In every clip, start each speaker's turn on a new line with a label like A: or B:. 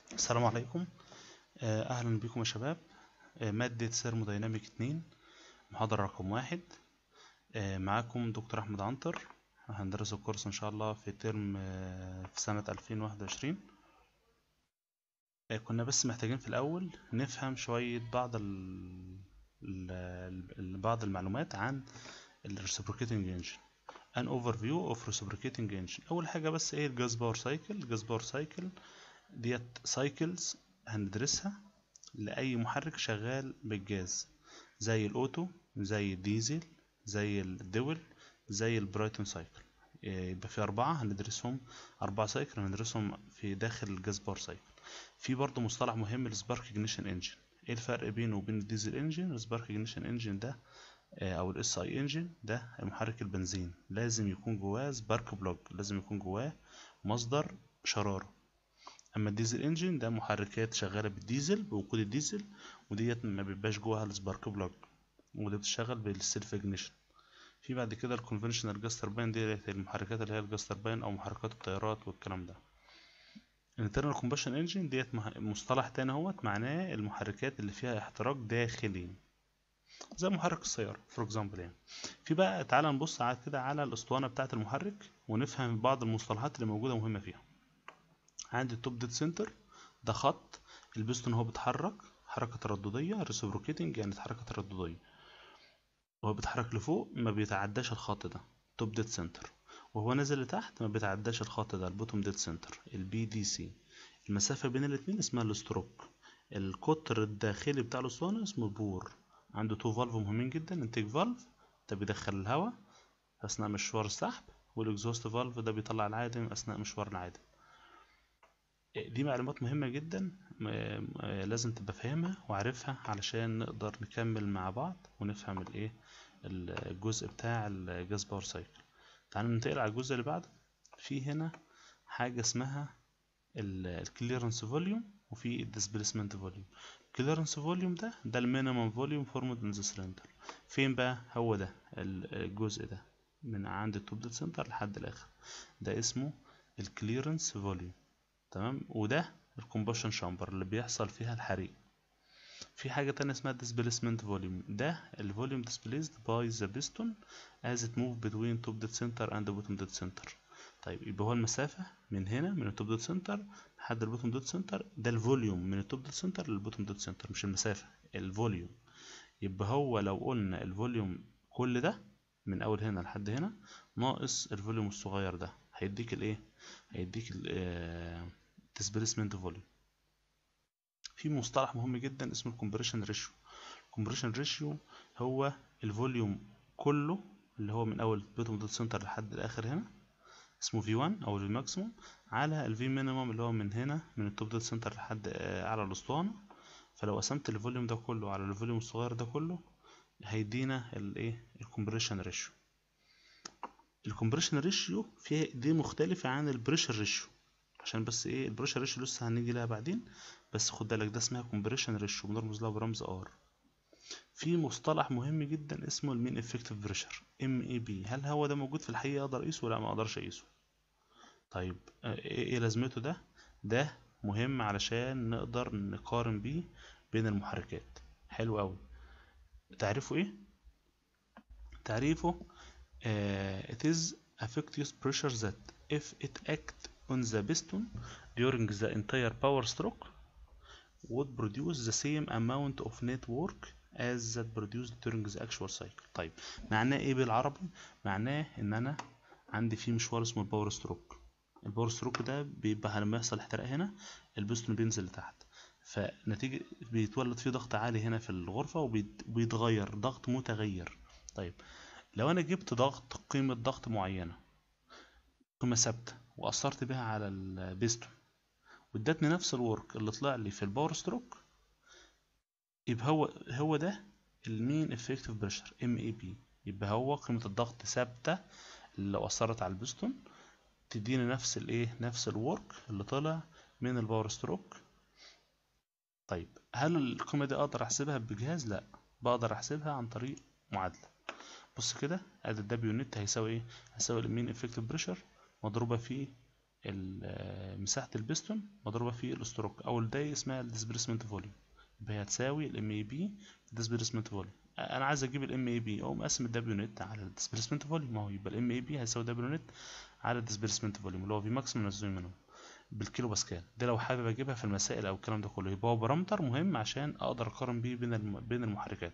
A: السلام عليكم آه، أهلا بكم يا شباب آه، مادة ثيرمودايناميك اتنين محاضرة رقم واحد آه، معاكم دكتور أحمد عنتر هندرس الكورس إن شاء الله في ترم آه، في سنة ألفين واحد وعشرين كنا بس محتاجين في الأول نفهم شوية بعض ال... ال... ال- بعض المعلومات عن ال reciprocating engine an overview of reciprocating engine أول حاجة بس إيه الجاز باور سايكل الجاز باور سايكل ديت سايكلز هندرسها لأي محرك شغال بالجاز زي الأوتو زي الديزل زي الدول زي البرايتون سايكل يبقى في أربعة هندرسهم أربعة سايكل هندرسهم في داخل الجاز باور سايكل في برضه مصطلح مهم السبارك اجنيشن انجن ايه الفرق بينه وبين الديزل انجن السبارك اجنيشن انجن ده آه، او الاس اي انجن ده محرك البنزين لازم يكون جواه سبارك بلوج لازم يكون جواه مصدر شرارة اما الديزل انجن ده محركات شغاله بالديزل بوقود الديزل وديت ما بيبقاش جواها السبارك بلوج ودي بتشتغل بالسيلف اجنيشن في بعد كده الكونفنشنال جاز تربين دي المحركات اللي هي الجاز تربين او محركات الطيارات والكلام ده الانترنال كومبشن انجن ديت مح- مصطلح تاني اهوت معناه المحركات اللي فيها احتراق داخلي زي محرك السيارة فور اكزامبل يعني في بقى تعالى نبص على كده على الاسطوانة بتاعة المحرك ونفهم بعض المصطلحات اللي موجودة مهمة فيها عندي التوب ديد سنتر ده خط البستون هو بيتحرك حركة ترددية ريسبروكيتنج يعني حركة ترددية وهو بيتحرك لفوق ما بيتعداش الخط ده توب ديد سنتر وهو نازل لتحت ما بيتعداش الخط ده البوتوم ديد سنتر البي دي سي المسافة بين الاتنين اسمها الستروك القطر الداخلي بتاع الاسطوانة اسمه البور عنده تو فالف مهمين جدا انتيك فالف ده بيدخل الهواء اثناء مشوار السحب والاكزوست فالف ده بيطلع العادم اثناء مشوار العادم دي معلومات مهمة جدا م- م- لازم تبقى فاهمها وعارفها علشان نقدر نكمل مع بعض ونفهم الايه الجزء بتاع الجاز باور سايكل تعالوا ننتقل على الجزء اللي بعده في هنا حاجة اسمها الكليرنس فوليوم وفي الديسبيسمنت فوليوم الكليرنس فوليوم ده ده المينيمم فوليوم فورمد ان ذا سلندر فين بقى هو ده ال- الجزء ده من عند التوب ديد سنتر لحد الاخر ده اسمه الكليرنس فوليوم تمام وده الكومبشن شامبر اللي بيحصل فيها الحريق في حاجة تانية اسمها displacement volume ده الفوليوم displaced by the piston as it move between top dead center and the bottom dead center طيب يبقى هو المسافة من هنا من التوب ديد سنتر لحد البوتوم ديد سنتر ده الفوليوم من التوب ديد سنتر للبوتوم ديد سنتر مش المسافة الفوليوم يبقى هو لو قلنا الفوليوم كل ده من اول هنا لحد هنا ناقص الفوليوم الصغير ده هيديك الايه هيديك ال displacement volume في مصطلح مهم جدا اسمه الكومبريشن ريشيو الكومبريشن ريشيو هو الفوليوم كله اللي هو من اول بوتوم ديد سنتر لحد الاخر هنا اسمه V1 او ال maximum على ال V minimum اللي هو من هنا من التوب ديد سنتر لحد آه، على الاسطوانة فلو قسمت الفوليوم ده كله على الفوليوم الصغير ده كله هيدينا الايه الكومبريشن ريشيو الكومبريشن ريشيو فيها دي مختلفة عن البريشر ريشيو عشان بس ايه البريشر ريشيو لسه هنيجي لها بعدين بس خد بالك ده اسمها كومبريشن ريشيو بنرمز لها برمز ار في مصطلح مهم جدا اسمه المين افكتيف بريشر ام اي بي هل هو ده موجود في الحقيقة اقدر اقيسه ولا ما اقدرش اقيسه طيب آه، ايه إيه لازمته ده ده مهم علشان نقدر نقارن بيه بين المحركات حلو قوي تعرفوا ايه تعريفه uh, it is effective pressure that if it act on the piston during the entire power stroke would produce the same amount of net work as that produced during the actual cycle طيب معناه ايه بالعربي معناه ان انا عندي في مشوار اسمه الباور ستروك الباور ستروك ده بيبقى لما يحصل احتراق هنا البستون بينزل لتحت فنتيجة بيتولد فيه ضغط عالي هنا في الغرفة وبيتغير ضغط متغير طيب لو انا جبت ضغط قيمة ضغط معينة قيمة ثابتة وأثرت بيها على البيستون وادتني نفس الورك اللي طلع لي في الباور ستروك يبقى هو هو ده المين افكتيف بريشر ام اي بي يبقى هو قيمة الضغط ثابتة اللي لو أثرت على البستون تديني نفس الايه نفس الورك اللي طلع من الباور ستروك طيب هل القيمة دي أقدر أحسبها بجهاز؟ لأ بقدر أحسبها عن طريق معادلة بص كده ادي الدبليو نت هيساوي ايه هيساوي المين افكتيف بريشر مضروبة في مساحة البستون مضروبة في الستروك او ده اسمها الديسبيسمنت فوليوم يبقى هي هتساوي الام اي بي ديسبيسمنت فوليوم انا عايز اجيب الام اي بي اقوم اقسم الدبليو نت على الديسبيسمنت فوليوم ما هو يبقى الام اي بي هيساوي دبليو نت على الديسبيسمنت فوليوم اللي هو في ماكس من الزوم منهم بالكيلو باسكال ده لو حابب اجيبها في المسائل او الكلام ده كله يبقى هو بارامتر مهم عشان اقدر اقارن بيه بين بين المحركات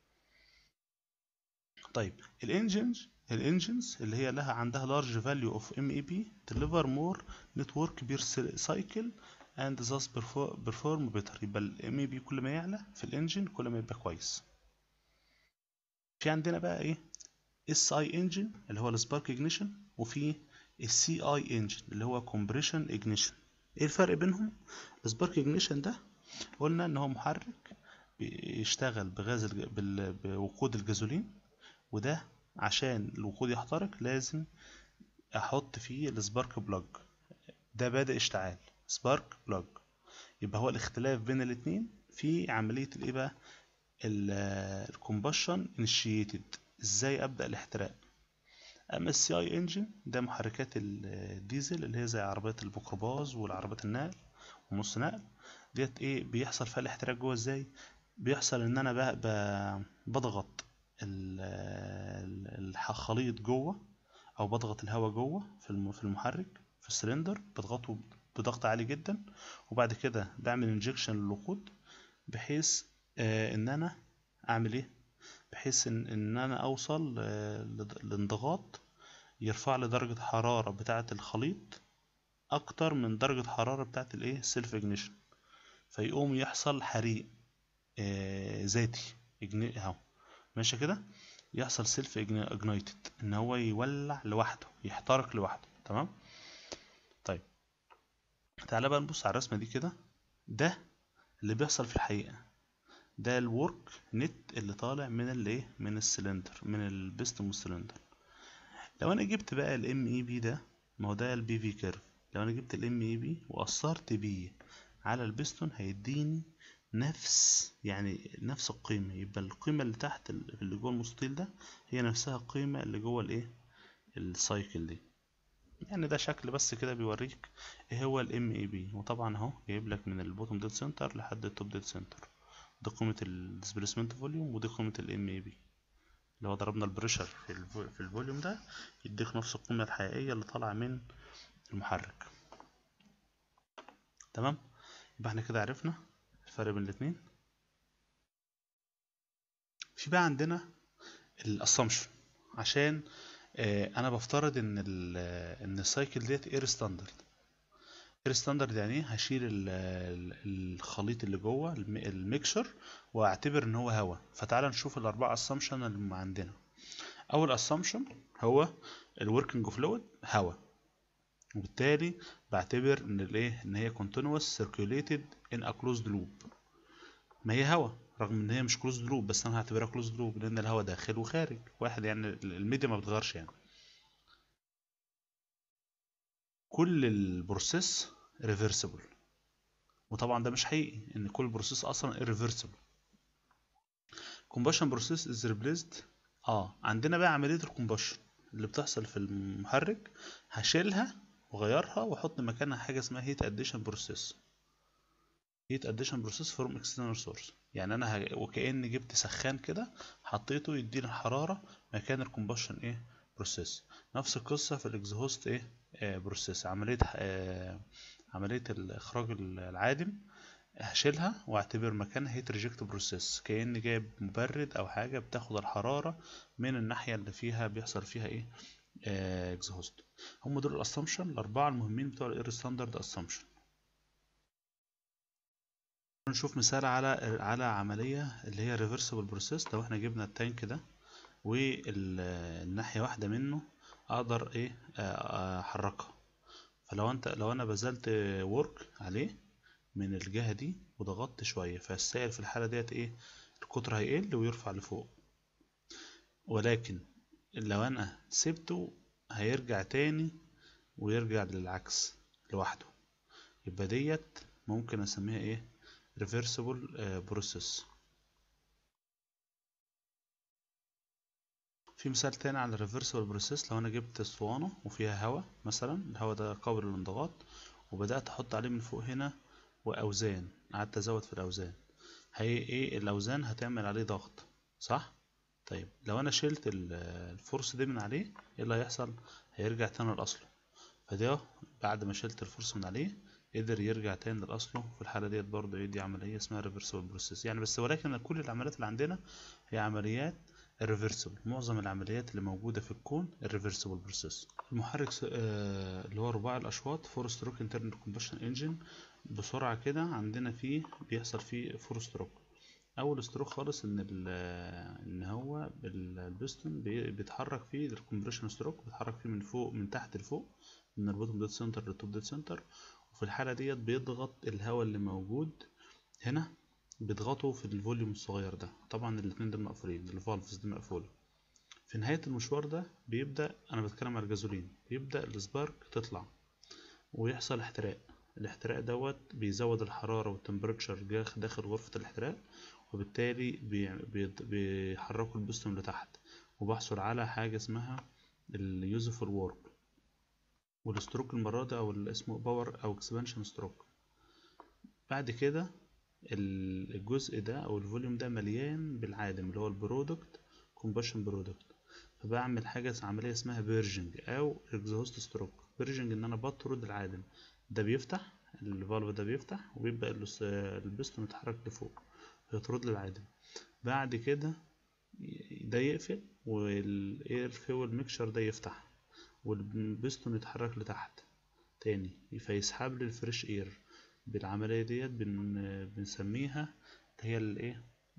A: طيب الانجنز الانجنز اللي هي لها عندها large value of MEP deliver more network per cycle and thus perform better يبقى ال MEP كل ما يعلى في الانجن كل ما يبقى كويس في عندنا بقى ايه SI engine اللي هو السبارك ignition وفي السي اي انجن اللي هو compression ignition ايه الفرق بينهم السبارك ignition ده قلنا ان هو محرك بيشتغل بغاز بوقود الجازولين وده عشان الوقود يحترق لازم احط فيه السبارك بلاج ده بادئ اشتعال سبارك بلاج يبقى هو الاختلاف بين الاتنين في عملية الايه بقى الكومبشن انيشيتد ازاي ابدأ الاحتراق اما السي اي انجن ده محركات الديزل اللي هي زي عربيات الميكروباص والعربيات النقل ونص نقل ديت ايه بيحصل فيها الاحتراق جوه ازاي بيحصل ان انا بقى بضغط الخليط جوه او بضغط الهواء جوه في المحرك في السلندر بضغطه بضغط عالي جدا وبعد كده بعمل انجكشن للوقود بحيث آه ان انا اعمل ايه بحيث ان, إن انا اوصل آه لانضغاط يرفع لي درجة الحرارة بتاعة الخليط اكتر من درجة الحرارة بتاعة الايه سيلف اجنيشن فيقوم يحصل حريق آه ذاتي اهو ماشي كده يحصل سيلف اجنايتد ان هو يولع لوحده يحترق لوحده تمام طيب تعالى بقى نبص على الرسمه دي كده ده اللي بيحصل في الحقيقه ده الورك نت اللي طالع من الايه من السلندر من البستم والسلندر لو انا جبت بقى الام اي بي ده ما هو ده البي في كيرف لو انا جبت الام اي بي واثرت بيه على البستون هيديني نفس يعني نفس القيمة يبقى القيمة اللي تحت اللي جوه المستطيل ده هي نفسها القيمة اللي جوه الايه السايكل دي يعني ده شكل بس كده بيوريك ايه هو الام اي بي وطبعا اهو جايب لك من البوتوم ديد سنتر لحد التوب ديد سنتر دي قيمة الديسبيسمنت فوليوم ودي قيمة الام اي بي لو ضربنا البريشر في, الفو... في الفوليوم ده يديك نفس القيمة الحقيقية اللي طالعة من المحرك تمام يبقى احنا كده عرفنا الفرق بين الاتنين في بقى عندنا الاسامبشن عشان آه انا بفترض ان ال ان السايكل ديت اير ستاندرد اير ستاندرد يعني ايه هشيل الخليط اللي جوه الميكشر واعتبر ان هو هواء فتعال نشوف الاربعه اسامبشن اللي عندنا اول اسامبشن هو الوركينج فلويد هواء وبالتالي بعتبر ان الايه ان هي continuous circulated in a closed loop ما هي هوا رغم ان هي مش closed loop بس انا هعتبرها closed loop لان الهوا داخل وخارج واحد يعني الميديا ما بتغيرش يعني كل البروسيس ريفرسبل وطبعا ده مش حقيقي ان كل بروسيس اصلا irreversible combustion process is replaced اه عندنا بقى عمليه الكومبشن اللي بتحصل في المحرك هشيلها واغيرها واحط مكانها حاجه اسمها هيت اديشن بروسيس هيت اديشن بروسيس فروم اكسترنال سورس يعني انا ه... وكاني جبت سخان كده حطيته يديني الحراره مكان الكومبشن ايه بروسيس نفس القصه في الاكزهوست ايه آه بروسيس عمليه آه عمليه الاخراج العادم هشيلها واعتبر مكانها هيت ريجكت بروسيس كاني جايب مبرد او حاجه بتاخد الحراره من الناحيه اللي فيها بيحصل فيها ايه اكزهوست هم دول الاسامبشن الاربعه المهمين بتوع الاير ستاندرد اسامبشن نشوف مثال على على عمليه اللي هي ريفرسبل بروسيس لو احنا جبنا التانك ده والناحيه واحده منه اقدر ايه احركها فلو انت لو انا بذلت ورك عليه من الجهه دي وضغطت شويه فالسائل في الحاله ديت ايه القطر هيقل ويرفع لفوق ولكن لو انا سبته هيرجع تاني ويرجع للعكس لوحده يبقى ديت ممكن اسميها ايه reversible process في مثال تاني على الريفرسبل بروسيس لو انا جبت اسطوانة وفيها هواء مثلا الهواء ده قابل للانضغاط وبدأت احط عليه من فوق هنا واوزان قعدت ازود في الاوزان هي ايه الاوزان هتعمل عليه ضغط صح طيب لو انا شلت ال- الفورس دي من عليه ايه اللي هيحصل هيرجع تاني لاصله فده بعد ما شلت الفورس من عليه قدر يرجع تاني لاصله في الحاله ديت برضه ايه دي عمليه اسمها ريفرسبل بروسيس يعني بس ولكن كل العمليات اللي عندنا هي عمليات الريفرسبل معظم العمليات اللي موجوده في الكون الريفرسبل بروسيس المحرك س- آه، اللي هو رباعي الاشواط فور ستروك انترنال كومبشن انجن بسرعه كده عندنا فيه بيحصل فيه فور ستروك اول ستروك خالص ان ال ان هو ال- البستون بي- بيتحرك فيه الكومبريشن ستروك بيتحرك فيه من فوق من تحت لفوق من البوتوم ديد سنتر للتوب ديد سنتر وفي الحاله ديت بيضغط الهواء اللي موجود هنا بيضغطه في الفوليوم الصغير ده طبعا الاتنين دول مقفولين الفالفز دي مقفوله في نهايه المشوار ده بيبدا انا بتكلم على الجازولين بيبدا السبارك تطلع ويحصل احتراق الاحتراق دوت بيزود الحرارة والتمبريتشر جاخ- داخل غرفة الاحتراق وبالتالي بي- بي- بيحركوا البستون لتحت وبحصل على حاجة اسمها اليوزفul وورك والستروك المرة دي أو اللي اسمه باور أو اكسبانشن ستروك بعد كده ال- الجزء ده أو الفوليوم ده مليان بالعادم اللي هو البرودكت كومباشن برودكت فبعمل حاجة اس- عملية اسمها بيرجنج أو اكزهوست ستروك بيرجنج إن أنا بطرد العادم ده بيفتح الفالف ده بيفتح وبيبدأ الس- البستون يتحرك لفوق فيطرد لي العادم بعد كده ي- ده يقفل والاير فيول ميكشر ده يفتح والبستون يتحرك لتحت تاني فيسحب لي الفريش اير بالعملية ديت بن بنسميها هي الايه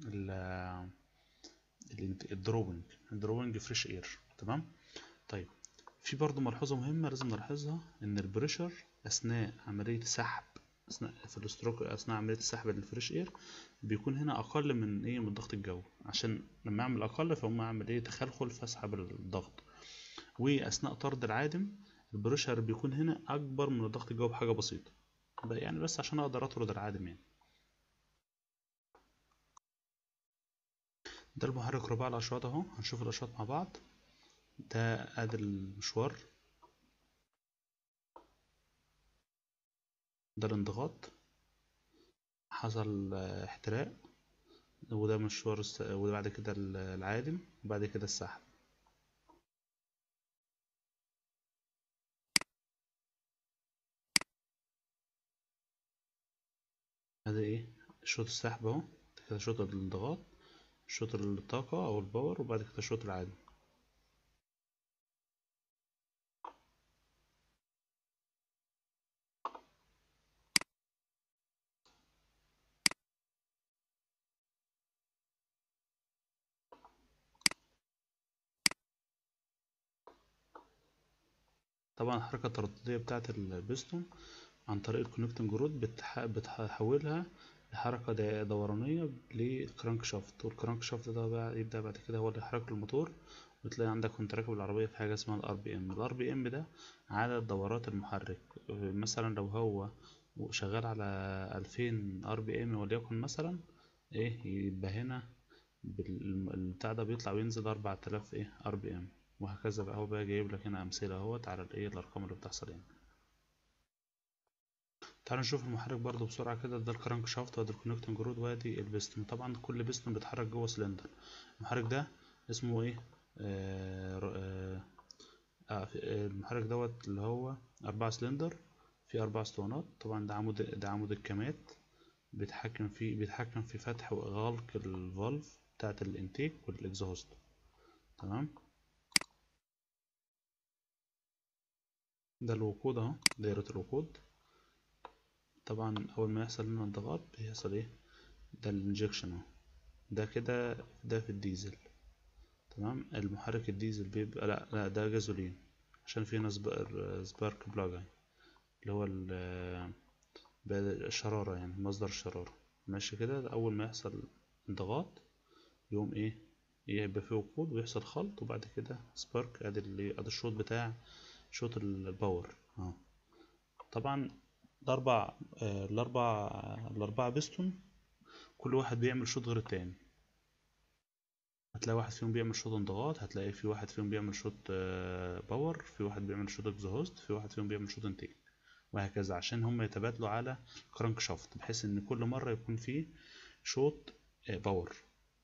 A: ال- الانت- الدروبنج الدروبنج فريش اير تمام طيب في برضو ملحوظة مهمة لازم نلاحظها إن البريشر أثناء عملية السحب أثناء في الستروك أثناء عملية السحب للفريش إير بيكون هنا أقل من إيه من ضغط الجو عشان لما أعمل أقل فهم أعمل إيه تخلخل فأسحب الضغط وأثناء طرد العادم البريشر بيكون هنا أكبر من ضغط الجو بحاجة بسيطة ب- يعني بس عشان أقدر أطرد العادم يعني ده المحرك رباعي الأشواط أهو هنشوف الأشواط مع بعض ده ادي المشوار ده الانضغاط حصل آه، احتراق وده مشوار الس... وبعد كده ال- العادم وبعد كده السحب هذا ايه شوط السحب اهو كده شوط الانضغاط شوط الطاقة او الباور وبعد كده شوط العادم طبعا الحركة الترددية بتاعة البستون عن طريق الكونكتنج رود بتح... بتحولها لحركة دا- دورانية للكرانك شافت والكرانك شافت ده بقى يبدأ بعد كده هو اللي يحرك الموتور وتلاقي عندك وانت راكب العربية في حاجة اسمها الار بي ام الار بي ام ده عدد دورات المحرك مثلا لو هو شغال على ألفين ار بي ام وليكن مثلا ايه يبقى هنا بال- البتاع ده بيطلع وينزل أربعة آلاف ايه ار بي ام وهكذا بقى هو بقى جايب لك هنا أمثلة اهوت على الايه الأرقام اللي بتحصل هنا تعالوا نشوف المحرك برضو بسرعة كده ده الكرانك شافت وادي الكونكتنج رود وادي البستون طبعا كل بستون بيتحرك جوه سلندر المحرك ده اسمه ايه آه ر- آه آه في- آه، المحرك دوت اللي هو أربعة سلندر في أربع اسطوانات طبعا ده عمود ده عمود الكمات بيتحكم في بيتحكم في فتح وإغلاق الفالف بتاعة الانتيك والإكزهوست تمام ده الوقود اهو دايرة الوقود طبعا أول ما يحصل لنا انضغاط بيحصل ايه ده الانجكشن اهو ده كده ده في الديزل تمام المحرك الديزل بيبقى لا لا ده جازولين عشان فيه هنا سبار- سبارك بلاج اهي، اللي هو ال- بقى الشرارة يعني مصدر الشرارة ماشي كده ده أول ما يحصل انضغاط يقوم ايه يبقى فيه وقود ويحصل خلط وبعد كده سبارك ادي اللي ادي الشوط بتاع شوط الباور اهو طبعا الأربع آه، الأربع الأربعة بيستون كل واحد بيعمل شوط غير التاني هتلاقي واحد فيهم بيعمل شوط انضغاط هتلاقي في واحد فيهم بيعمل شوط آه، باور في واحد بيعمل شوط اكزهوست في واحد فيهم بيعمل شوط انتيك وهكذا عشان هم يتبادلوا على كرانك شافت بحيث ان كل مرة يكون فيه شوط آه، باور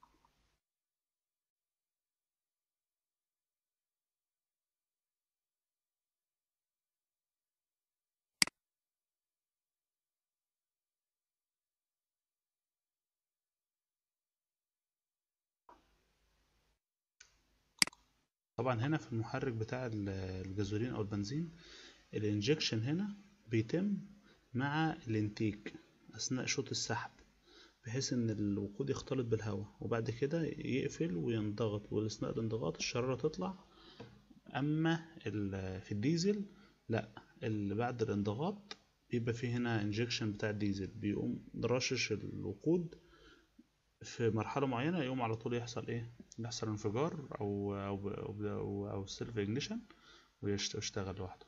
A: طبعا هنا في المحرك بتاع ال- الجازولين او البنزين الانجكشن هنا بيتم مع الانتيك اثناء شوط السحب بحيث ان الوقود يختلط بالهواء وبعد كده يقفل وينضغط واثناء الانضغاط الشرارة تطلع اما ال- في الديزل لا اللي بعد الانضغاط بيبقى فيه هنا انجكشن بتاع الديزل بيقوم رشش الوقود في مرحلة معينة يقوم على طول يحصل ايه يحصل انفجار او او او, أو, أو سيلف اجنيشن ويشتغل لوحده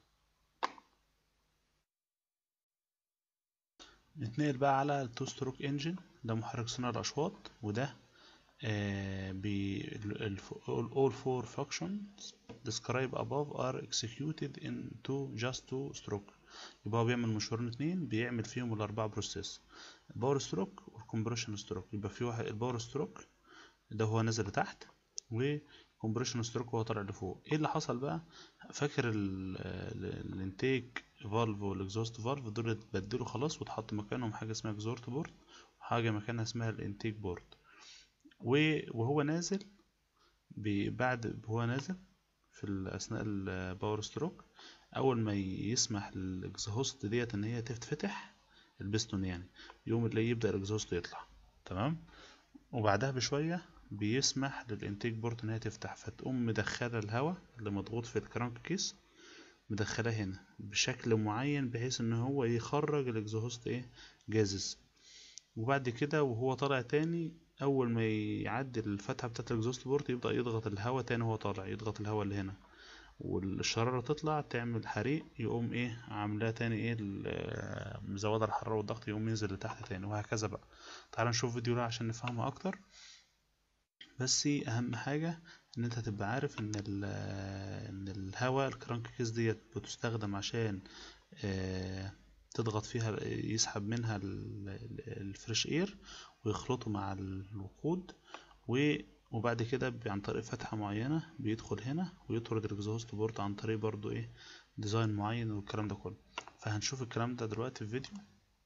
A: نتنقل بقى على التو ستروك انجن ده محرك صناعي الاشواط وده آه بي ال- ال- all all four functions described above are executed in two just two stroke يبقى هو بيعمل مشوارين اتنين بيعمل فيهم الاربعة بروسيس الباور ستروك والكمبريشن ستروك يبقى في واحد الباور ستروك ده هو نازل لتحت وكمبريشن ستروك وهو طالع لفوق ايه اللي حصل بقى فاكر ال- ال- الانتيك فالف والاكزوست فالف دول اتبدلوا خلاص واتحط مكانهم حاجه اسمها اكزورت بورد وحاجه مكانها اسمها الانتيك بورد و- وهو نازل بي- بعد وهو نازل في ال- اثناء الباور ستروك اول ما يسمح للاكزهوست ديت ان هي تتفتح البستون يعني يقوم تلاقيه يبدا الاكزهوست يطلع تمام وبعدها بشويه بيسمح للانتيك بورد ان هي تفتح فتقوم مدخله الهواء اللي مضغوط في الكرانك كيس مدخلاه هنا بشكل معين بحيث ان هو يخرج الاكزهوست ايه جازز وبعد كده وهو طالع تاني اول ما يعدي الفتحه بتاعه الاكزوست بورت يبدا يضغط الهواء تاني وهو طالع يضغط الهواء اللي هنا والشراره تطلع تعمل حريق يقوم ايه عاملاه تاني ايه ال- مزوده الحراره والضغط يقوم ينزل لتحت تاني وهكذا بقى تعال نشوف فيديو ده عشان نفهمها اكتر بس اهم حاجه ان انت تبقى عارف ان ال ان الهواء الكرانك كيس ديت بتستخدم عشان آه، تضغط فيها يسحب منها ال- ال- الفريش اير ويخلطه مع الوقود و- وبعد كده ب- عن طريق فتحة معينة بيدخل هنا ويطرد الاكزوست بورت عن طريق برضو ايه ديزاين معين والكلام ده كله فهنشوف الكلام ده دلوقتي في فيديو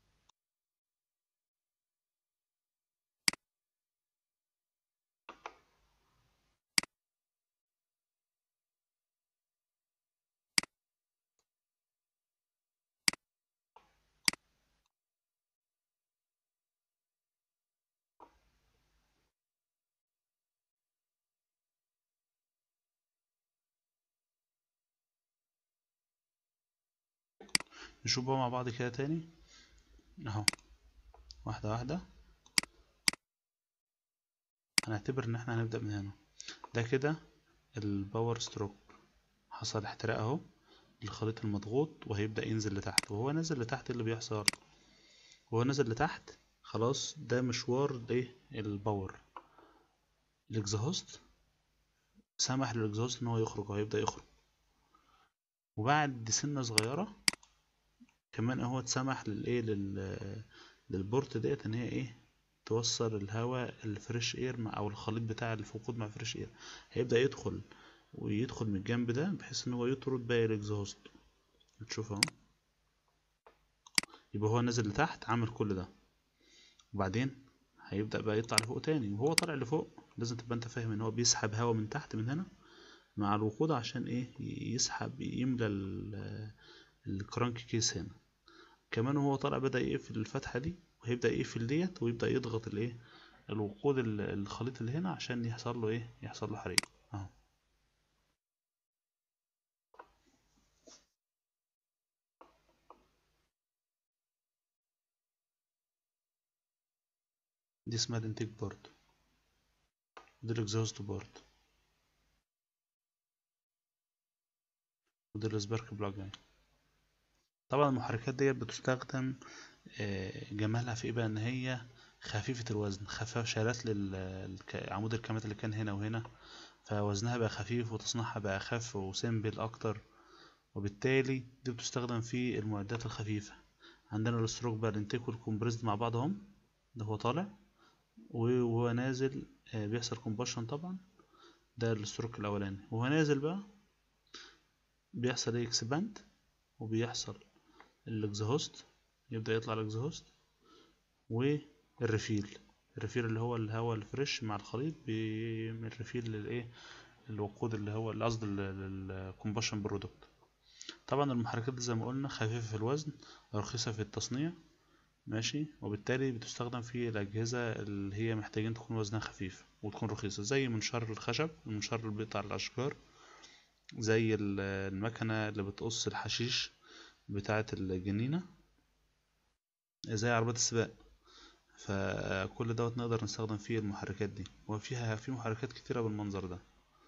A: نشوف بقى مع بعض كده تاني اهو واحدة واحدة هنعتبر ان احنا هنبدأ من هنا ده كده الباور ستروك حصل احتراق اهو الخليط المضغوط وهيبدأ ينزل لتحت وهو نازل لتحت إيه اللي بيحصل وهو نازل لتحت خلاص ده مشوار الايه الباور الاكزهوست سمح للاكزهوست ان هو يخرج وهيبدأ يخرج وبعد سنة صغيرة كمان اهو اتسمح للايه لل للبورت ديت ان هي ايه توصل الهواء الفريش اير مع او الخليط بتاع الوقود مع فريش اير هيبدأ يدخل ويدخل من الجنب ده بحيث ان هو يطرد باقي الاكزهوست بتشوف اهو يبقى هو نازل لتحت عامل كل ده وبعدين هيبدأ بقى يطلع لفوق تاني وهو طالع لفوق لازم تبقى انت فاهم ان هو بيسحب هواء من تحت من هنا مع الوقود عشان ايه يسحب يملى ال- الكرانك كيس هنا كمان وهو طالع بدأ يقفل الفتحة دي وهيبدأ يقفل ديت ويبدأ يضغط الايه الوقود ال- الخليط اللي هنا عشان يحصل له ايه يحصل له حريق اهو دي اسمها الانتيك بورد ودي الاكزوست بورد ودي السبارك بلاج يعني طبعا المحركات ديت بتستخدم آه، جمالها في ايه بقى ان هي خفيفة الوزن خفف شالت للعمود الكمات اللي كان هنا وهنا فوزنها بقى خفيف وتصنيعها بقى أخف وسيمبل أكتر وبالتالي دي بتستخدم في المعدات الخفيفة عندنا الستروك بقى الانتيك والكمبريسد مع بعضهم ده هو طالع وهو نازل آه، بيحصل كومبشن طبعا ده الستروك الأولاني وهو نازل بقى بيحصل ايه اكسباند وبيحصل الاكزهوست يبدأ يطلع الاكزهوست والريفيل الريفيل اللي هو الهواء الفريش مع الخليط من الريفيل للايه الوقود اللي هو القصد للكومبشن برودكت طبعا المحركات دي زي ما قلنا خفيفة في الوزن رخيصة في التصنيع ماشي وبالتالي بتستخدم في الأجهزة اللي هي محتاجين تكون وزنها خفيف وتكون رخيصة زي منشار الخشب المنشار اللي بيقطع الأشجار زي المكنة اللي بتقص الحشيش بتاعة الجنينة زي عربات السباق فكل دوت نقدر نستخدم فيه المحركات دي وفيها في محركات كتيرة بالمنظر ده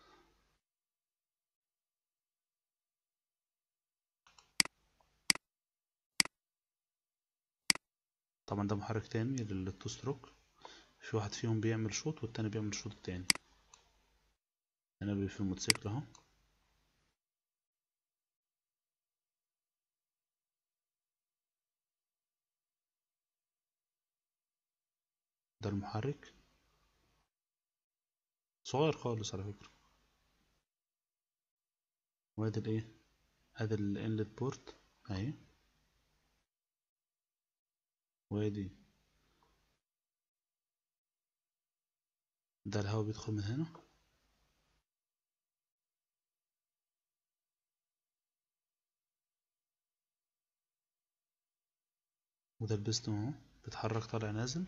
A: طبعا ده محرك تاني للتو ستروك في واحد فيهم بيعمل شوط والتاني بيعمل الشوط التاني هنا في الموتوسيكل اهو ده المحرك صغير خالص على فكرة وادي الايه ادي الانلت بورت اهي وادي ده الهواء بيدخل من هنا وده البستم اهو بيتحرك طالع نازل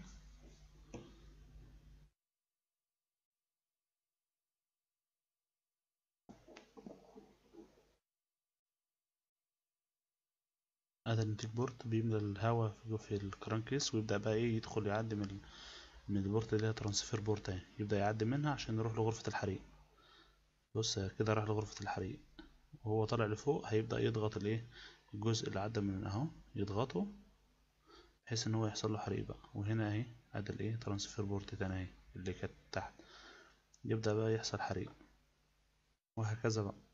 A: ادي الانتيك بورت بيملى الهواء في الكرانكيس ويبدأ بقى ايه يدخل يعدي من من البورت اللي هي ترانسفير بورت اهي يبدأ يعدي منها عشان يروح لغرفة الحريق بص كده راح لغرفة الحريق وهو طالع لفوق هيبدأ يضغط الايه الجزء اللي عدى من اهو يضغطه بحيث ان هو يحصل له حريق بقى وهنا اهي ادي الايه ترانسفير بورت تاني اهي اللي كانت تحت يبدأ بقى يحصل حريق وهكذا بقى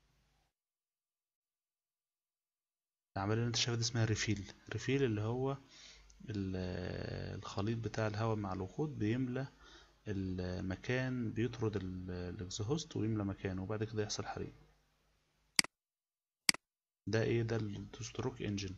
A: العملية اللي انت شايفها دي اسمها ريفيل ريفيل اللي هو الخليط بتاع الهواء مع الوقود بيملى المكان بيطرد الاكزهوست ويملى مكانه وبعد كده يحصل حريق ده ايه ده التوستروك انجن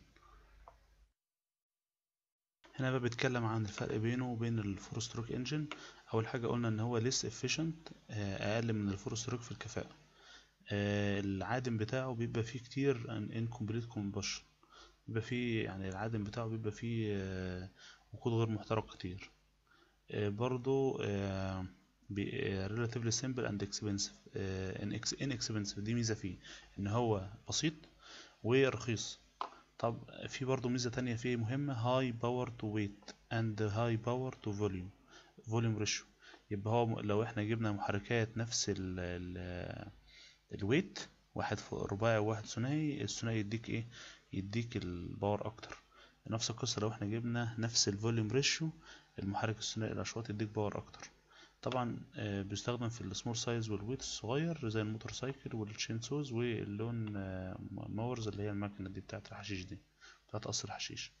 A: هنا بقى بيتكلم عن الفرق بينه وبين الفور ستروك انجن اول حاجه قلنا ان هو ليس افيشنت اقل من الفور ستروك في الكفاءه آه، العادم بتاعه بيبقى فيه كتير incomplete combustion بيبقى فيه يعني العادم بتاعه بيبقى فيه آه، وقود غير محترق كتير آه، برضو relatively simple and expensive inexpensive دي ميزة فيه ان هو بسيط ورخيص طب في برضو ميزة تانية فيه مهمة high power to weight and high power to volume volume ratio يبقى هو لو احنا جبنا محركات نفس ال الويت واحد رباعي وواحد ثنائي الثنائي يديك ايه يديك الباور اكتر نفس القصة لو احنا جبنا نفس الفوليوم ريشيو المحرك الثنائي الاشواط يديك باور اكتر طبعا آه، بيستخدم في السمول سايز والويت الصغير زي الموتور سايكل والتشين سوز واللون آه، ماورز اللي هي الماكينة دي بتاعت الحشيش دي بتاعت قصر الحشيش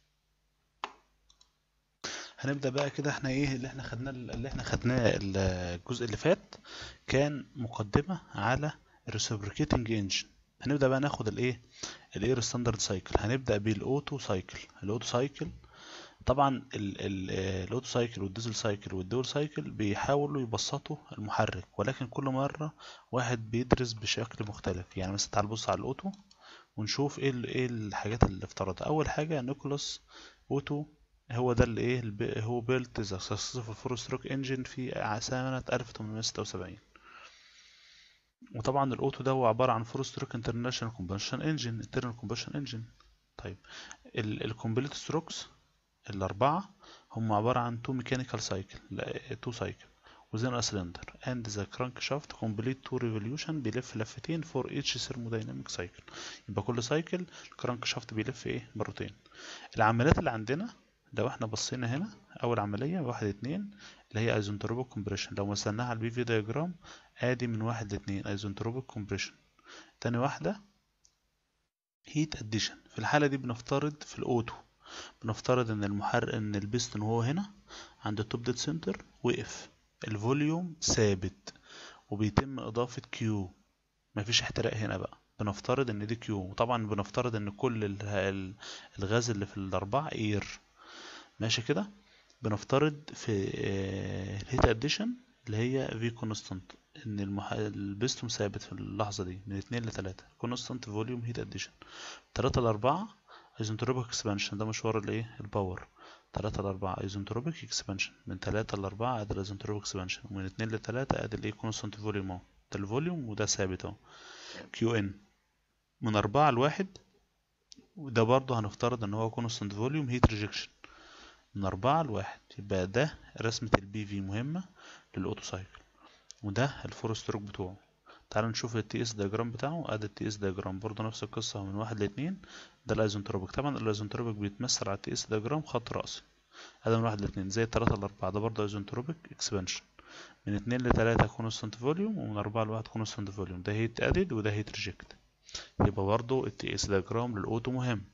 A: هنبدأ بقى كده احنا ايه اللي احنا خدناه اللي احنا خدناه الجزء اللي فات كان مقدمة على reciprocating engine هنبدأ بقى ناخد الايه الاير ستاندرد سايكل هنبدأ بالاوتو سايكل الاوتو سايكل طبعا الاوتو سايكل والديزل سايكل والدول سايكل بيحاولوا يبسطوا المحرك ولكن كل مرة واحد بيدرس بشكل مختلف يعني مثلا تعال بص على الاوتو ونشوف ايه ايه الحاجات اللي افترضها اول حاجة نيكولاس اوتو هو ده اللي ايه هو بيلت ذا سكسسفول فور ستروك انجن في سنة 1876 وطبعا الاوتو ده هو عباره عن فور ستروك انترناشونال كومبشن انجن انترنال كومبشن انجن طيب الكومبليت ستروكس الاربعه هم عباره عن تو ميكانيكال سايكل تو سايكل وزين سلندر اند ذا كرانك شافت كومبليت تو ريفوليوشن بيلف لفتين فور ايتش ثيرمودايناميك سايكل يبقى كل سايكل الكرانك شافت بيلف ايه مرتين العمليات اللي عندنا لو احنا بصينا هنا اول عمليه واحد اتنين اللي هي ايزنتروبيك كومبريشن لو مثلناها على البي في دياجرام ادي من واحد لاتنين ايزنتروبيك كومبريشن تاني واحده هيت اديشن في الحاله دي بنفترض في الاوتو بنفترض ان المحرك ان البيستون وهو هنا عند التوب ديد سنتر وقف الفوليوم ثابت وبيتم اضافه كيو مفيش احتراق هنا بقى بنفترض ان دي كيو وطبعا بنفترض ان كل ال- ال- الغاز اللي في الاربعه اير ماشي كده بنفترض في الهيت اديشن اللي هي في كونستانت ان المح... البيستون ثابت في اللحظه دي من اتنين لتلاتة كونستانت فوليوم هيت اديشن تلاتة لأربعة ايزنتروبيك اكسبانشن ده مشوار الايه الباور تلاتة لأربعة ايزنتروبيك اكسبانشن من تلاتة لأربعة ادي الايزنتروبيك اكسبانشن ومن اتنين لتلاتة ادي الايه كونستانت فوليوم اهو ده الفوليوم وده ثابت اهو كيو ان من أربعة لواحد وده برضه هنفترض ان هو كونستانت فوليوم هيت ريجكشن من أربعة لواحد يبقى ده رسمة البي في مهمة للأوتو سايكل وده الفور ستروك بتوعه تعال نشوف التي اس دياجرام بتاعه ادي التي اس دياجرام برضه نفس القصة من واحد لاتنين ده الايزنتروبيك طبعا الايزنتروبيك بيتمثل على التي اس دياجرام خط رأسي ادي من واحد لاتنين زي التلاتة لأربعة ده برضه ايزنتروبيك اكسبانشن من اتنين لتلاتة كونستانت فوليوم ومن أربعة لواحد كونستانت فوليوم ده هيت ادد وده هيت ريجكت يبقى برضه التي اس دياجرام للأوتو مهم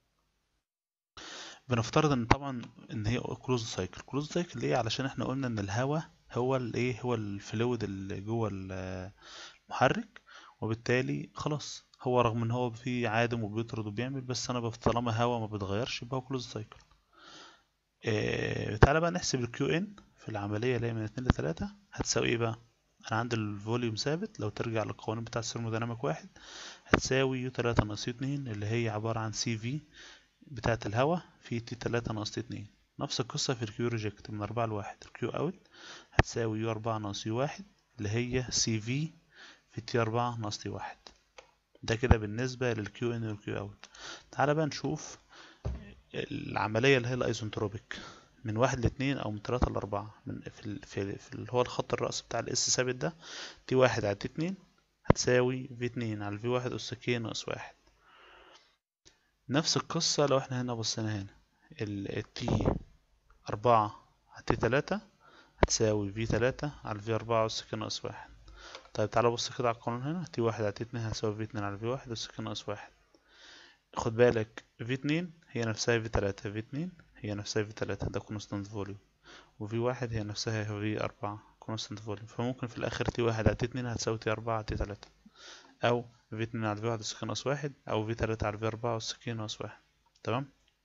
A: بنفترض ان طبعا ان هي كلوز سايكل كلوز سايكل ليه علشان احنا قلنا ان الهواء هو الايه هو الفلويد اللي جوه ال- المحرك وبالتالي خلاص هو رغم ان هو فيه عادم وبيطرد وبيعمل بس انا بف- طالما هوا ما بيتغيرش يبقى هو كلوز سايكل إيه تعالى بقى نحسب الكيو ان في العمليه اللي هي من اتنين لتلاتة هتساوي ايه بقى انا عندي الفوليوم ثابت لو ترجع للقوانين بتاع الثيرموديناميك واحد هتساوي يو تلاتة ناقص يو اتنين اللي هي عبارة عن سي في بتاعة الهواء في تي تلاتة ناقص تي اتنين نفس القصة في الكيو ريجكت من أربعة لواحد الكيو أوت هتساوي يو أربعة ناقص يو واحد اللي هي سي في في تي أربعة ناقص تي واحد ده كده بالنسبة للكيو ان والكيو اوت تعالى بقى نشوف العملية اللي هي الايزنتروبيك من واحد لاتنين او من تلاتة لأربعة من في, ال... في, في اللي هو الخط الرأس بتاع الاس ثابت ده تي واحد على تي اتنين هتساوي في اتنين على في واحد أس كي ناقص واحد نفس القصة لو احنا هنا بصينا هنا التي أربعة على تي تلاتة هتساوي في تلاتة على في أربعة أس كي ناقص واحد طيب تعالى بص كده على القانون هنا تي واحد على تي اتنين هتساوي في اتنين على في واحد أس كي ناقص واحد خد بالك في اتنين هي نفسها في تلاتة في اتنين هي نفسها في تلاتة ده كونستانت فوليوم وفي واحد هي نفسها في أربعة كونستانت فوليوم فممكن في الآخر تي واحد على تي اتنين هتساوي تي أربعة على تي تلاتة أو في اتنين على في واحد أس كي ناقص واحد أو في تلاتة على في أربعة أس كي ناقص واحد تمام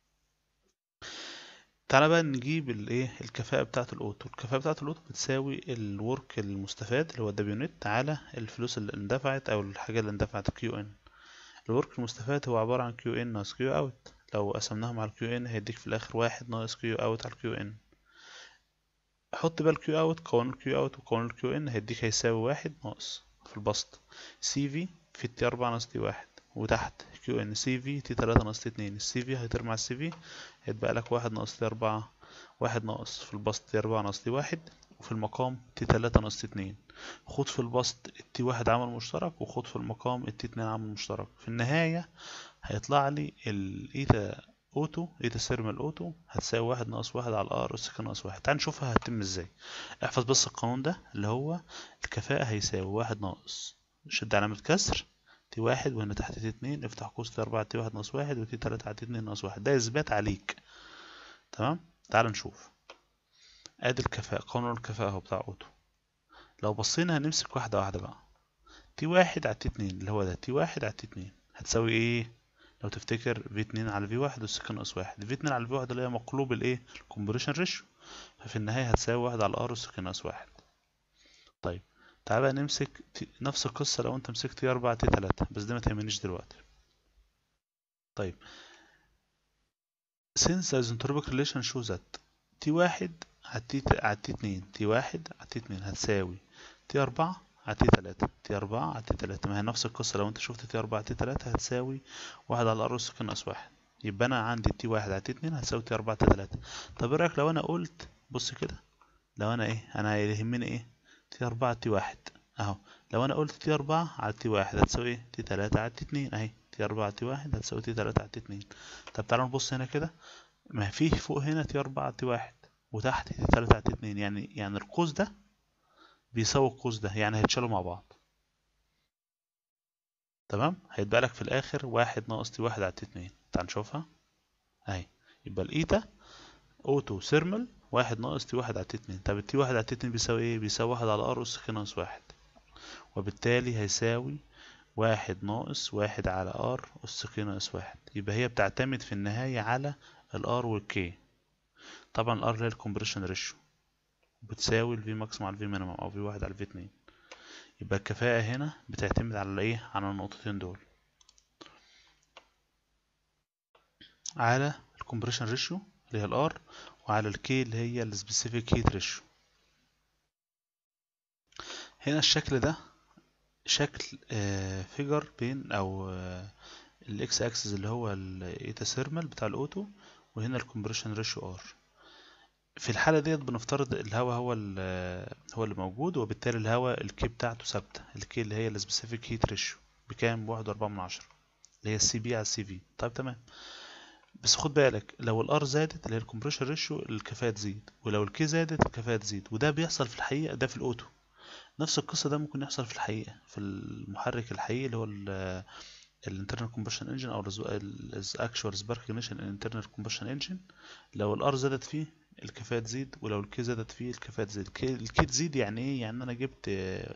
A: تعالى بقى نجيب الايه الكفاءة بتاعة الأوتو الكفاءة بتاعة الأوتو بتساوي الورك المستفاد اللي هو الدبليو نت على الفلوس اللي اندفعت أو الحاجة اللي اندفعت كيو ان الورك المستفاد هو عبارة عن كيو ان ناقص كيو اوت لو قسمناهم على الكيو ان هيديك في الآخر واحد ناقص كيو اوت على الكيو ان حط بقى الكيو اوت قانون الكيو اوت وقانون الكيو ان هيديك هيساوي واحد ناقص في البسط سي في في التي أربعة ناقص تي واحد وتحت كيو ان سي في تي تلاتة ناقص تي اتنين السي في هيطير مع السي في هيتبقى لك واحد ناقص تي أربعة واحد ناقص في البسط تي أربعة ناقص تي واحد وفي المقام تي تلاتة ناقص تي اتنين خد في البسط التي واحد عامل مشترك وخد في المقام التي اتنين عامل مشترك في النهاية هيطلع لي الإيتا أوتو إيتا سيرمال أوتو هتساوي واحد ناقص واحد على الآر أس ناقص واحد تعال نشوفها هتتم ازاي احفظ بس القانون ده اللي هو الكفاءة هيساوي واحد ناقص شد علامة كسر تي واحد وهنا تحت تي اتنين افتح قوس تي أربعة تي واحد ناقص واحد وتي تلاتة على تي اتنين ناقص واحد ده إثبات عليك تمام تعال نشوف ادي الكفاءة قانون الكفاءة اهو بتاع اوتو لو بصينا هنمسك واحدة واحدة بقى تي واحد على تي اتنين اللي هو ده تي واحد على تي اتنين هتساوي ايه لو تفتكر في اتنين على في واحد والسكن ناقص واحد في اتنين على في واحد اللي هي مقلوب الايه الكومبريشن ريشيو ففي النهاية هتساوي واحد على الار والسكن ناقص واحد طيب تعال بقى نمسك تي... نفس القصة لو انت مسكت تي أربعة تي تلاتة بس دي ما تهمنيش دلوقتي طيب since the isentropic relation shows that تي واحد على تي على تي اتنين تي واحد على تي اتنين هتساوي تي أربعة على تي تلاتة تي أربعة على تي تلاتة ما هي نفس القصة لو انت شفت تي أربعة على تي تلاتة هتساوي واحد على الأر سكن ناقص واحد يبقى أنا عندي تي واحد على تي اتنين هتساوي تي أربعة تي تلاتة طب ايه رأيك لو أنا قلت بص كده لو أنا ايه أنا يهمني ايه تي أربعة تي واحد أهو لو أنا قلت تي أربعة على تي واحد هتساوي ايه تي تلاتة على تي اتنين أهي تي أربعة على تي واحد هتساوي تي تلاتة على تي اتنين طب تعالوا نبص هنا كده ما فيه فوق هنا تي أربعة تي واحد وتحت تي تلاتة تي اتنين يعني يعني القوس ده بيساوي القوس ده يعني هيتشالوا مع بعض تمام هيتبقى لك في الآخر واحد ناقص تي واحد على تي اتنين تعال نشوفها اهي يبقى الإيتا أوتو ثيرمال واحد ناقص تي واحد على تي اتنين طب التي واحد على تي اتنين بيساوي ايه؟ بيساوي واحد على ار أس ناقص واحد وبالتالي هيساوي واحد ناقص واحد على ار أس ك ناقص واحد يبقى هي بتعتمد في النهاية على الار والكي طبعا الار اللي هي الكومبريشن ريشيو بتساوي الفي ماكسيمم على الفي مينيمم او في واحد على الفي اتنين يبقى الكفاءة هنا بتعتمد على ايه على النقطتين دول على الكومبريشن ريشيو اللي هي الار وعلى الكي اللي هي السبيسيفيك هيت ريشيو هنا الشكل ده شكل فيجر بين او الاكس اكسس اللي هو الايتا ثيرمال بتاع الاوتو وهنا الكومبريشن ريشيو ار في الحالة ديت بنفترض الهواء هو هو اللي موجود وبالتالي الهواء الكي بتاعته ثابتة الكي اللي هي السبيسيفيك هيت ريشيو بكام بواحد وأربعة من عشرة اللي هي السي بي على السي في طيب تمام بس خد بالك لو الار زادت اللي هي الكومبريشن ريشيو الكفاءة تزيد ولو الكي زادت الكفاءة تزيد وده بيحصل في الحقيقة ده في الاوتو نفس القصة ده ممكن يحصل في الحقيقة في المحرك الحقيقي اللي هو الانترنال كومبشن انجن او الاكشوال سبارك ignition الانترنال كومبشن انجن لو الار زادت فيه الكفاءة تزيد ولو الكي زادت فيه الكفاءة تزيد الكي تزيد يعني ايه يعني انا جبت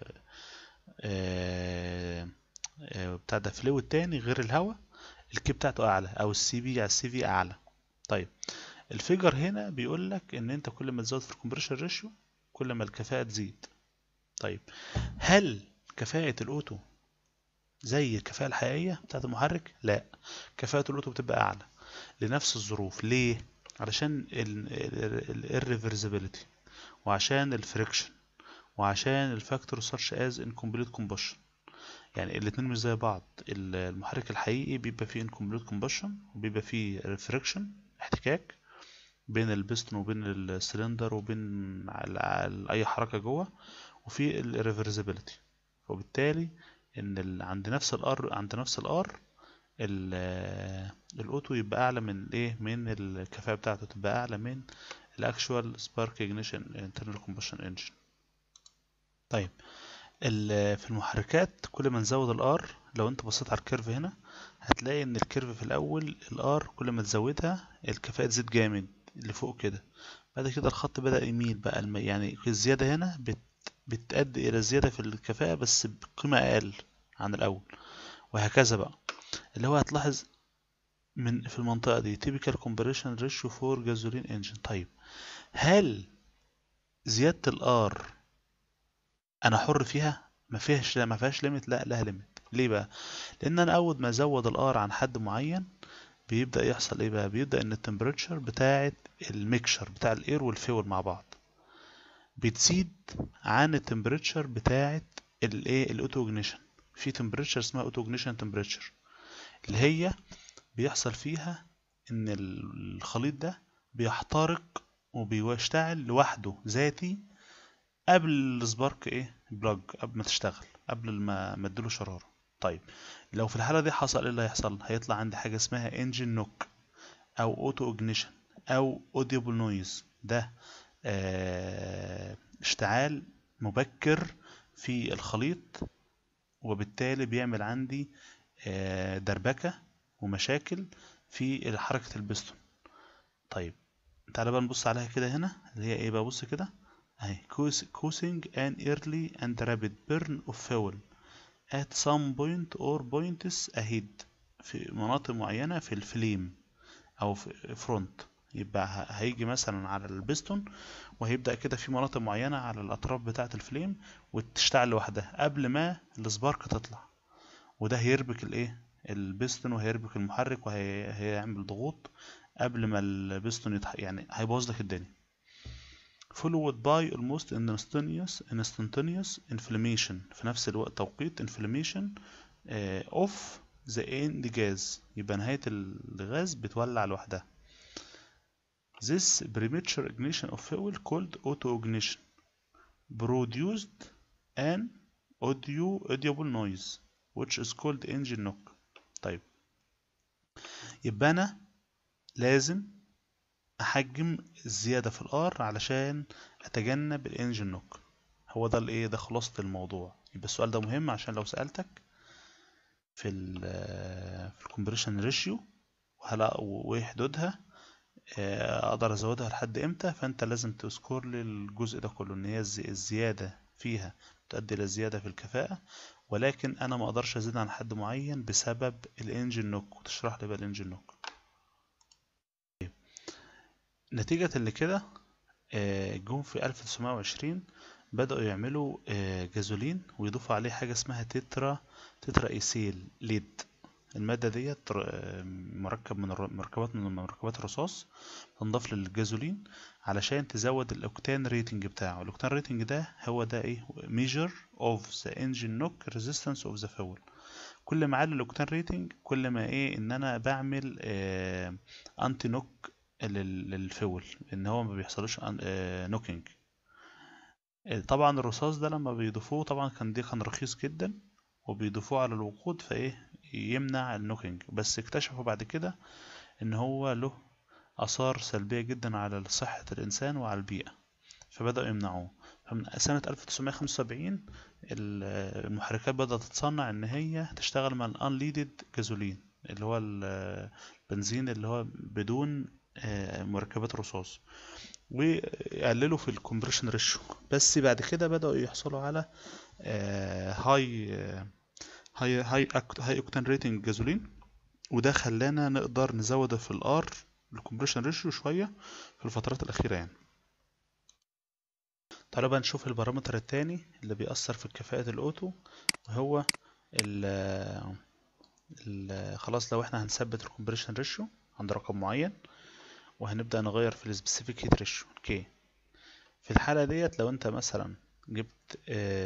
A: بتاع ده فلويد تاني غير الهواء الكي بتاعته اعلى او السي بي على السي في اعلى طيب الفيجر هنا بيقول لك ان انت كل ما تزود في الكومبريشن ريشيو كل ما الكفاءة تزيد طيب هل كفاءة الاوتو زي الكفاءة الحقيقية بتاعت المحرك لا كفاءة الاوتو بتبقى اعلى لنفس الظروف ليه علشان الريفرسيبيليتي وعشان الفريكشن وعشان الفاكتور such as incomplete combustion يعني الاتنين مش زي بعض المحرك الحقيقي بيبقى فيه incomplete combustion وبيبقى فيه friction احتكاك بين البستون وبين السلندر وبين اي حركة جوه وفي الريفرسيبيليتي وبالتالي ان عند نفس الار عند نفس الار الاوتو يبقى اعلى من الايه من الكفاءه بتاعته تبقى اعلى من الاكشوال سبارك ignition internal combustion engine طيب في المحركات كل ما نزود الار لو انت بصيت على الكيرف هنا هتلاقي ان الكيرف في الاول الار كل ما تزودها الكفاءه تزيد جامد لفوق كده بعد كده الخط بدا يميل بقى الم... يعني الزياده هنا بت... بتؤدي الى زياده في الكفاءه بس بقيمه اقل عن الاول وهكذا بقى اللي هو هتلاحظ من في المنطقة دي typical compression ratio for gasoline engine طيب هل زيادة الار انا حر فيها ما فيهاش ما فيهاش ليميت لا لها ليميت ليه بقى لان انا اول ما ازود الار عن حد معين بيبدا يحصل ايه بقى بيبدا ان التمبريتشر بتاعه الميكشر بتاع الاير والفيول مع بعض بتزيد عن التمبريتشر بتاعه الايه الاوتو اجنيشن في تمبريتشر اسمها اوتو اجنيشن تمبريتشر اللي هي بيحصل فيها ان الخليط ده بيحترق وبيشتغل لوحده ذاتي قبل السبارك ايه بلاج قبل ما تشتغل قبل ما ما اديله شراره طيب لو في الحاله دي حصل ايه اللي هيحصل هيطلع عندي حاجه اسمها انجن نوك او اوتو اجنيشن او اوديبل نويز ده آه اشتعال مبكر في الخليط وبالتالي بيعمل عندي آه دربكه ومشاكل في حركه البستون طيب تعالى بقى نبص عليها كده هنا اللي هي ايه ببص كده اهي causing an early and rapid burn of fuel at some point or points ahead في مناطق معينة في الفليم أو في فرونت يبقى هيجي مثلا على البستون وهيبدأ كده في مناطق معينة على الأطراف بتاعة الفليم وتشتعل لوحدها قبل ما السبارك تطلع وده هيربك الايه البستون وهيربك المحرك وهيعمل ضغوط قبل ما البستون يتح... يعني هيبوظ لك الدنيا followed by almost instantaneous instantaneous inflammation في نفس الوقت توقيت inflammation uh, of the end gas يبقى نهاية الغاز بتولع لوحدها this premature ignition of fuel called auto ignition produced an audio audible noise which is called engine knock طيب يبقى أنا لازم احجم الزيادة في الار علشان اتجنب الانجن نوك هو ده الايه ده خلاصة الموضوع يبقى السؤال ده مهم عشان لو سألتك في ال في الكومبريشن ريشيو وهلا وايه حدودها آه، اقدر ازودها لحد امتى فانت لازم تذكر لي الجزء ده كله ان هي الزي- الزيادة فيها تؤدي الى زيادة في الكفاءة ولكن انا ما اقدرش ازيد عن حد معين بسبب الانجن نوك وتشرح لي بقى الانجن نوك نتيجة لكده آه، جم في 1920 بدأوا يعملوا آه، جازولين ويضيفوا عليه حاجة اسمها تترا تترا ايسيل ليد المادة ديت ر- آه، مركب من الر- مركبات من مركبات الرصاص تنضاف للجازولين علشان تزود الاوكتان ريتنج بتاعه الاوكتان ريتنج ده هو ده ايه measure of the engine knock resistance of the fuel كل ما عالي الاوكتان ريتنج كل ما ايه ان انا بعمل آه انتي نوك للفول ان هو ما بيحصلوش آه نوكينج طبعا الرصاص ده لما بيضيفوه طبعا كان دي كان رخيص جدا وبيضيفوه على الوقود فايه يمنع النوكينج بس اكتشفوا بعد كده ان هو له اثار سلبية جدا على صحة الانسان وعلى البيئة فبدأوا يمنعوه فمن سنة 1975 ال- المحركات بدأت تتصنع ان هي تشتغل مع الانليدد جازولين اللي هو ال- البنزين اللي هو بدون آه، مركبات رصاص ويقللوا في الكومبريشن ريشيو بس بعد كده بدأوا يحصلوا على هاي هاي هاي هاي اوكتان ريتنج جازولين وده خلانا نقدر نزود في الار الكومبريشن ريشيو شوية في الفترات الأخيرة يعني تعالوا بقى نشوف البارامتر التاني اللي بيأثر في كفاءة الأوتو وهو ال ال خلاص لو احنا هنثبت الكومبريشن ريشيو عند رقم معين وهنبدأ نغير في السبيسيفيك هيت ريشيو كي في الحالة ديت لو انت مثلا جبت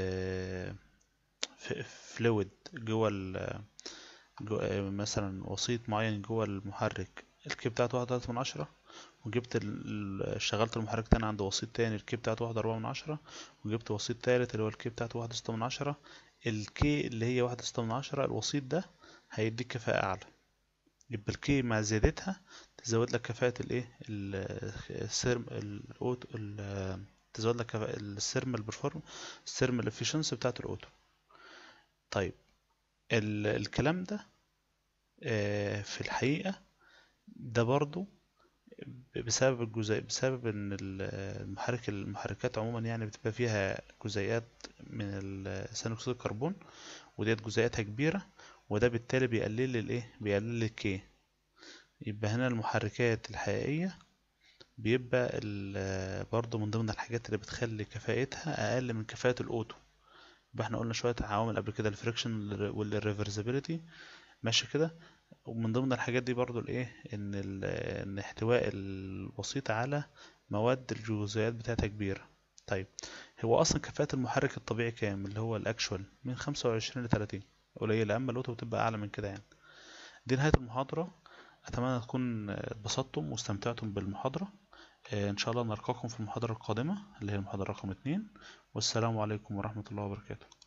A: فلويد جوه ال جو آه، مثلا وسيط معين جوه المحرك الكي بتاعته واحد تلاتة من عشرة وجبت ال- ال- شغلت المحرك تاني عند وسيط تاني الكي بتاعته واحد أربعة من عشرة وجبت وسيط تالت اللي هو الكي بتاعته واحد ستة من عشرة الكي اللي هي واحد ستة من عشرة الوسيط ده هيديك كفاءة أعلى يبقى الكي مع زيادتها تزود لك كفاءة الايه ال- السيرم الاوتو ال- تزود لك كفاءة السيرمال برفورم السيرمال افيشنسي بتاعت الاوتو طيب ال- الكلام ده آه، في الحقيقة ده برضو بسبب الجزيء بسبب ان ال- المحرك المحركات عموما يعني بتبقى فيها جزيئات من ال- ثاني اكسيد الكربون وديت جزيئاتها كبيرة وده بالتالي بيقلل الايه بيقلل الكي يبقى هنا المحركات الحقيقية بيبقى ال- برضو من ضمن الحاجات اللي بتخلي كفاءتها اقل من كفاءة الاوتو يبقى احنا قلنا شوية عوامل قبل كده الفريكشن والريفرسيبيليتي ماشي كده ومن ضمن الحاجات دي برضو الايه ان ال- ان احتواء الوسيط على مواد الجزيئات بتاعتها كبيرة طيب هو اصلا كفاءة المحرك الطبيعي كام اللي هو الاكشوال من خمسة وعشرين لتلاتين قليلة اما الاوتو بتبقى اعلى من كده يعني دي نهاية المحاضرة اتمنى تكون اتبسطتم واستمتعتم بالمحاضرة آه، ان شاء الله نلقاكم في المحاضرة القادمة اللي هي المحاضرة رقم اتنين والسلام عليكم ورحمة الله وبركاته